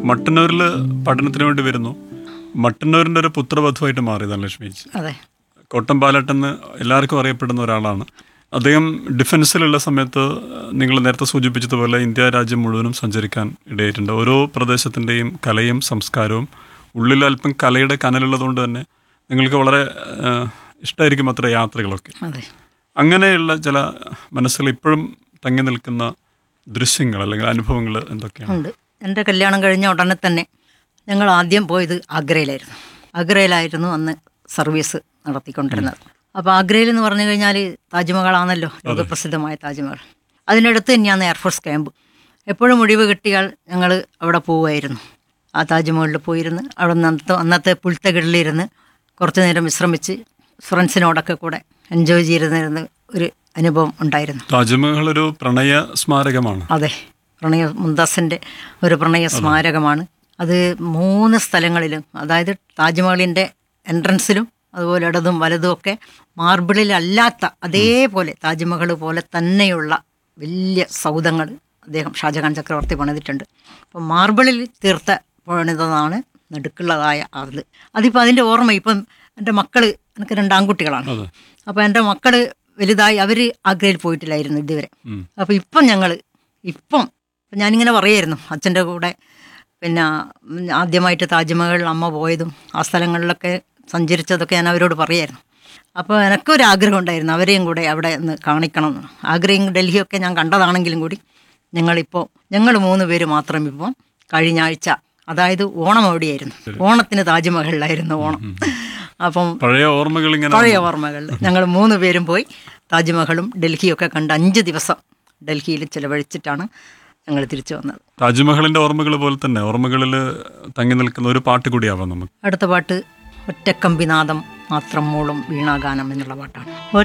മട്ടന്നൂരിൽ പഠനത്തിന് വേണ്ടി വരുന്നു മട്ടന്നൂരിൻ്റെ ഒരു പുത്രവധുവായിട്ട് മാറി ധനലക്ഷ്മി ചേച്ചി അതെ കോട്ടം ബാലട്ടെന്ന് എല്ലാവർക്കും അറിയപ്പെടുന്ന ഒരാളാണ് അദ്ദേഹം ഡിഫൻസിലുള്ള സമയത്ത് നിങ്ങൾ നേരത്തെ സൂചിപ്പിച്ചതുപോലെ ഇന്ത്യ രാജ്യം മുഴുവനും സഞ്ചരിക്കാൻ ഇടയായിട്ടുണ്ട് ഓരോ പ്രദേശത്തിൻ്റെയും കലയും സംസ്കാരവും ഉള്ളിൽ അല്പം കലയുടെ കനലുള്ളതുകൊണ്ട് തന്നെ നിങ്ങൾക്ക് വളരെ ഇഷ്ടമായിരിക്കും അത്ര യാത്രകളൊക്കെ അതെ അങ്ങനെയുള്ള ചില മനസ്സുകൾ ഇപ്പോഴും തങ്ങി നിൽക്കുന്ന ദൃശ്യങ്ങൾ അല്ലെങ്കിൽ അനുഭവങ്ങൾ എന്തൊക്കെയാണ് ഉണ്ട് എൻ്റെ കല്യാണം കഴിഞ്ഞ ഉടനെ തന്നെ ഞങ്ങൾ ആദ്യം പോയത് ആഗ്രയിലായിരുന്നു ആഗ്രയിലായിരുന്നു അന്ന് സർവീസ് നടത്തിക്കൊണ്ടിരുന്നത് അപ്പോൾ ആഗ്രയിൽ എന്ന് പറഞ്ഞു കഴിഞ്ഞാൽ താജ്മഹലാണല്ലോ ലോകപ്രസിദ്ധമായ താജ്മഹൽ അതിനടുത്ത് തന്നെയാണ് എയർഫോഴ്സ് ക്യാമ്പ് എപ്പോഴും ഒഴിവ് കിട്ടിയാൽ ഞങ്ങൾ അവിടെ പോവുമായിരുന്നു ആ താജ്മഹലിൽ പോയിരുന്ന് അവിടെ അന്നത്തെ അന്നത്തെ പുൽത്തകിടലിരുന്ന് കുറച്ച് നേരം വിശ്രമിച്ച് ഫ്രണ്ട്സിനോടൊക്കെ കൂടെ എൻജോയ് ചെയ്തിരുന്ന ഒരു അനുഭവം ഉണ്ടായിരുന്നു താജ്മഹൽ ഒരു പ്രണയ സ്മാരകമാണ് അതെ പ്രണയ മുന്താസിൻ്റെ ഒരു പ്രണയ സ്മാരകമാണ് അത് മൂന്ന് സ്ഥലങ്ങളിലും അതായത് താജ്മഹലിൻ്റെ എൻട്രൻസിലും അതുപോലെ ഇടതും വലതും ഒക്കെ മാർബിളിലല്ലാത്ത അതേപോലെ താജ്മഹൽ പോലെ തന്നെയുള്ള വലിയ സൗധങ്ങൾ അദ്ദേഹം ഷാജഹാൻ ചക്രവർത്തി പണിതിട്ടുണ്ട് അപ്പം മാർബിളിൽ തീർത്ത പണിതതാണ് നടുക്കുള്ളതായ അത് അതിപ്പോൾ അതിൻ്റെ ഓർമ്മ ഇപ്പം എൻ്റെ മക്കൾ എനിക്ക് രണ്ട് ആൺകുട്ടികളാണ് അതെ അപ്പോൾ എൻ്റെ മക്കൾ വലുതായി അവർ ആഗ്രയിൽ പോയിട്ടില്ലായിരുന്നു ഇതുവരെ ഉം. അപ്പോൾ ഇപ്പം ഞങ്ങൾ ഇപ്പം ഞാനിങ്ങനെ പറയായിരുന്നു അച്ഛൻ്റെ കൂടെ പിന്നെ ഉം, ആദ്യമായിട്ട് താജ്മഹൽ അമ്മ പോയതും ആ സ്ഥലങ്ങളിലൊക്കെ സഞ്ചരിച്ചതൊക്കെ ഞാൻ അവരോട് പറയായിരുന്നു അപ്പോൾ എനിക്കൊരു ആഗ്രഹം ഉണ്ടായിരുന്നു അവരെയും കൂടെ അവിടെ ഒന്ന് കാണിക്കണം എന്ന് ആഗ്രയും ഡൽഹിയൊക്കെ ഞാൻ കണ്ടതാണെങ്കിലും കൂടി ഞങ്ങളിപ്പോൾ ഞങ്ങൾ മൂന്ന് പേര് മാത്രം ഇപ്പം കഴിഞ്ഞ ആഴ്ച അതായത് ഓണം അവിടെയായിരുന്നു ഓണത്തിന് താജ്മഹലിലായിരുന്നു ഓണം അപ്പം പഴയ ഓർമ്മകൾ ഇങ്ങനെ പഴയ ഓർമ്മകൾ ഞങ്ങൾ മൂന്ന് പേരും പോയി താജ്മഹലും ഡൽഹിയൊക്കെ കണ്ട് അഞ്ച് ദിവസം ഡൽഹിയിൽ ചിലവഴിച്ചിട്ടാണ് ഞങ്ങൾ തിരിച്ചു വന്നത് താജ്മഹലിന്റെ ഓർമ്മകൾ പോലെ തന്നെ ഓർമ്മകളിൽ തങ്ങി നിൽക്കുന്ന ഒരു പാട്ട് കൂടിയാവാം നമുക്ക് അടുത്ത പാട്ട് ഒറ്റക്കമ്പിനാദം മാത്രം മൂളും വീണാഗാനം എന്നുള്ള പാട്ടാണ്